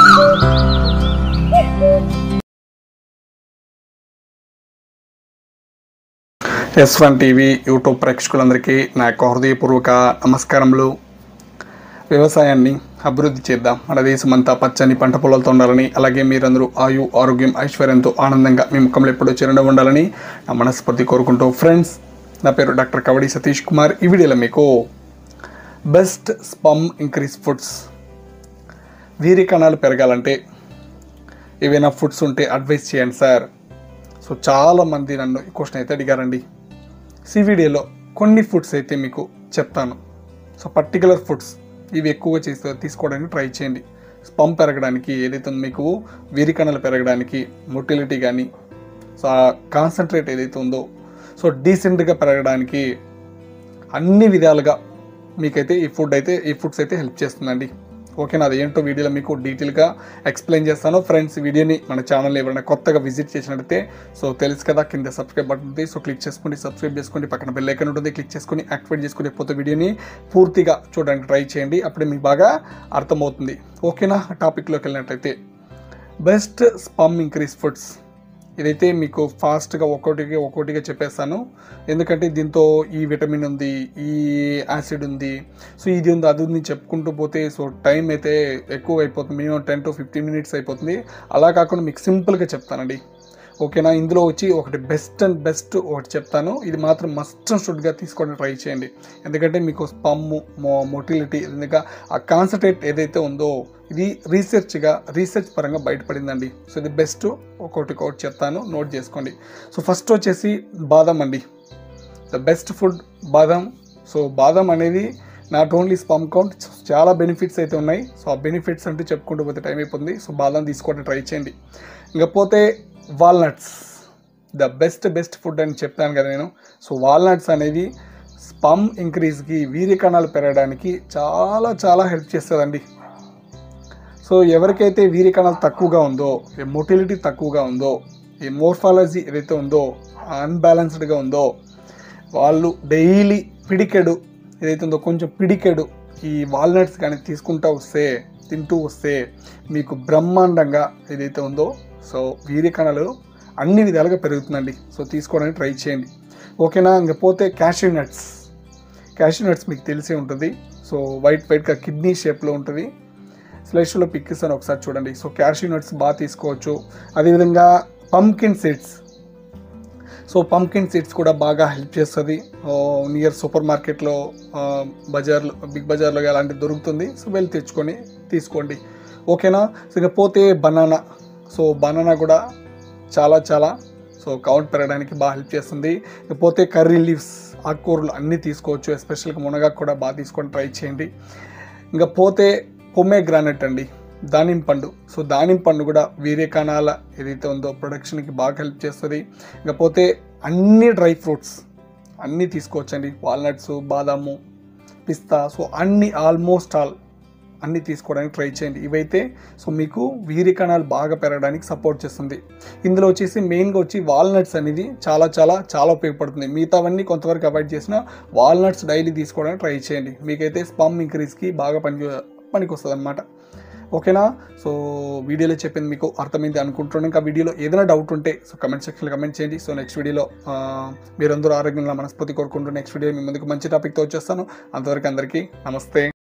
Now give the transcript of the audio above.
yes one TV YouTube ప్రేక్షకులందరికీ నా యొక్క హృదయపూర్వక నమస్కారములు వ్యవసాయాన్ని అభివృద్ధి చేద్దాం మన దేశమంతా పచ్చని పంట పొలాలతో ఉండాలని అలాగే మీరందరూ ఆయు ఆరోగ్యం ఐశ్వర్యంతో ఆనందంగా మీ ముఖంలో ఎప్పుడూ చిరునవ్వు ఉండాలని నా మనస్ఫూర్తి కోరుకుంటూ ఫ్రెండ్స్ నా పేరు డాక్టర్ కవడి సతీష్ కుమార్ ఈ వీడియోలో మీకు బెస్ట్ స్పమ్ ఇంక్రీజ్ ఫుడ్స్ వీరి కణాలు పెరగాలంటే ఏవైనా ఫుడ్స్ ఉంటే అడ్వైస్ చేయండి సార్ సో చాలామంది నన్ను ఈ క్వశ్చన్ అయితే అడిగారండి ఈ వీడియోలో కొన్ని ఫుడ్స్ అయితే మీకు చెప్తాను సో పర్టికులర్ ఫుడ్స్ ఇవి ఎక్కువగా చేస్తే తీసుకోవడానికి ట్రై చేయండి స్పమ్ పెరగడానికి ఏదైతే ఉందో మీకు వీరికణాలు పెరగడానికి మొటిలిటీ కానీ సో ఆ కాన్సన్ట్రేట్ ఏదైతే ఉందో సో డీసెంట్గా పెరగడానికి అన్ని విధాలుగా మీకైతే ఈ ఫుడ్ అయితే ఈ ఫుడ్స్ అయితే హెల్ప్ చేస్తుందండి ఓకేనా అది ఏంటో వీడియోలో మీకు డీటెయిల్గా ఎక్స్ప్లెయిన్ చేస్తాను ఫ్రెండ్స్ ఈ వీడియోని మన ఛానల్ ఎవరైనా కొత్తగా విజిట్ చేసినట్టయితే సో తెలుసు కదా కింద సబ్స్క్రైబ్ బటన్ ఉంది సో క్లిక్ చేసుకోండి సబ్స్క్రైబ్ చేసుకోండి పక్కన బెల్ ఐకాన్ ఉంటుంది క్లిక్ చేసుకొని యాక్టివేట్ చేసుకుని పోతే వీడియోని పూర్తిగా చూడడానికి ట్రై చేయండి అప్పుడే మీకు బాగా అర్థమవుతుంది ఓకేనా టాపిక్లోకి వెళ్ళినట్టయితే బెస్ట్ స్పమ్ ఇంక్రీస్ ఫుడ్స్ ఇదైతే మీకు ఫాస్ట్గా ఒక్కొక్కటిగా ఒక్కొక్కటిగా చెప్పేస్తాను ఎందుకంటే దీంతో ఈ విటమిన్ ఉంది ఈ యాసిడ్ ఉంది సో ఇది ఉంది అది ఉంది చెప్పుకుంటూ పోతే సో టైం అయితే ఎక్కువ అయిపోతుంది minimum ten to fifteen minutes అయిపోతుంది అలా కాకుండా మీకు సింపుల్గా చెప్తానండి ఓకేనా ఇందులో వచ్చి ఒకటి బెస్ట్ అండ్ బెస్ట్ ఒకటి చెప్తాను ఇది మాత్రం మస్ట్ అండ్ షుడ్గా తీసుకోవడానికి ట్రై చేయండి ఎందుకంటే మీకు స్పమ్ము మో మొటిలిటీ ఇంకా ఆ కాన్సన్ట్రేట్ ఏదైతే ఉందో ఇది రీసెర్చ్గా రీసెర్చ్ పరంగా బయటపడిందండి సో ఇది బెస్ట్ ఒకటి ఒకటి చెప్తాను నోట్ చేసుకోండి సో ఫస్ట్ వచ్చేసి బాదం అండి ద బెస్ట్ ఫుడ్ బాదం సో బాదం అనేది నాట్ ఓన్లీ స్పమ్ కౌంట్ చాలా బెనిఫిట్స్ అయితే ఉన్నాయి సో ఆ బెనిఫిట్స్ అంటే చెప్పుకుంటూ పోతే టైం అయిపోతుంది సో బాదం తీసుకోవడం ట్రై చేయండి ఇకపోతే walnuts the best best food అని చెప్తాను కదా నేను సో వాల్నట్స్ అనేది స్పమ్ ఇంక్రీజ్కి వీర్య కణాలు పెరగడానికి చాలా చాలా హెల్ప్ చేస్తుందండి సో ఎవరికైతే వీర్య కణాలు తక్కువగా ఉందో ఈ మొటిలిటీ తక్కువగా ఉందో ఈ మోర్ఫాలజీ ఏదైతే ఉందో అన్బ్యాలెన్స్డ్గా ఉందో వాళ్ళు డైలీ పిడికెడు ఏదైతే ఉందో కొంచెం పిడికెడు ఈ వాల్నట్స్ కానీ తీసుకుంటూ వస్తే తింటూ వస్తే మీకు బ్రహ్మాండంగా ఏదైతే ఉందో సో వీర్య కణాలు అన్ని విధాలుగా పెరుగుతుందండి సో తీసుకోవడానికి ట్రై చేయండి ఓకేనా ఇంకపోతే క్యాషూ నట్స్ క్యాషూ నట్స్ మీకు తెలిసే ఉంటుంది సో వైట్ వైట్గా కిడ్నీ షేప్లో ఉంటుంది స్లైష్లో పిక్ ఇస్తాను ఒకసారి చూడండి సో క్యాషూ నట్స్ బాగా తీసుకోవచ్చు అదేవిధంగా pumpkin seeds so pumpkin seeds కూడా బాగా హెల్ప్ చేస్తుంది నియర్ సూపర్ మార్కెట్లో ఆ, బజార్లో బిగ్ బజార్లో అలాంటి దొరుకుతుంది సో వెళ్ళి తెచ్చుకొని తీసుకోండి ఓకేనా సో ఇకపోతే బనానా సో బనానా కూడా చాలా చాలా సో కౌంట్ పెరగడానికి బాగా హెల్ప్ చేస్తుంది ఇకపోతే కర్రీ లీవ్స్ ఆకుకూరలు అన్నీ తీసుకోవచ్చు ఎస్పెషల్గా మునగాకు కూడా బాగా తీసుకొని ట్రై చేయండి ఇంకా పోతే పొమ్మే గ్రానైట్ అండి దానిమ్మ పండు సో దానిమ్మ పండు కూడా వీర్య కణాల ఏదైతే ఉందో ప్రొడక్షన్కి బాగా హెల్ప్ చేస్తుంది ఇకపోతే అన్ని డ్రై ఫ్రూట్స్ అన్నీ తీసుకోవచ్చండి వాల్నట్స్ బాదాము పిస్తా సో అన్ని ఆల్మోస్ట్ ఆల్ అన్నీ తీసుకోవడానికి ట్రై చేయండి ఇవైతే సో మీకు వీరి కణాలు బాగా పెరగడానికి సపోర్ట్ చేస్తుంది ఇందులో వచ్చేసి మెయిన్గా వచ్చి వాల్నట్స్ అనేది చాలా చాలా చాలా ఉపయోగపడుతుంది మిగతావన్నీ కొంతవరకు అవాయిడ్ చేసిన వాల్నట్స్ డైలీ తీసుకోవడానికి ట్రై చేయండి మీకైతే స్పమ్ ఇంక్రీజ్కి బాగా పని పనికి వస్తుంది అనమాట ఓకేనా సో వీడియోలో చెప్పింది మీకు అర్థమైంది అనుకుంటున్నాను ఇంకా వీడియోలో ఏదైనా డౌట్ ఉంటే సో కమెంట్ సెక్షన్లో కమెంట్ చేయండి సో నెక్స్ట్ వీడియోలో ఆ, మీరందరూ ఆరోగ్యంగా మనస్ఫూర్తి కోరుకుంటూ నెక్స్ట్ వీడియో మీ ముందుకు మంచి టాపిక్తో వచ్చేస్తాను అంతవరకు అందరికీ నమస్తే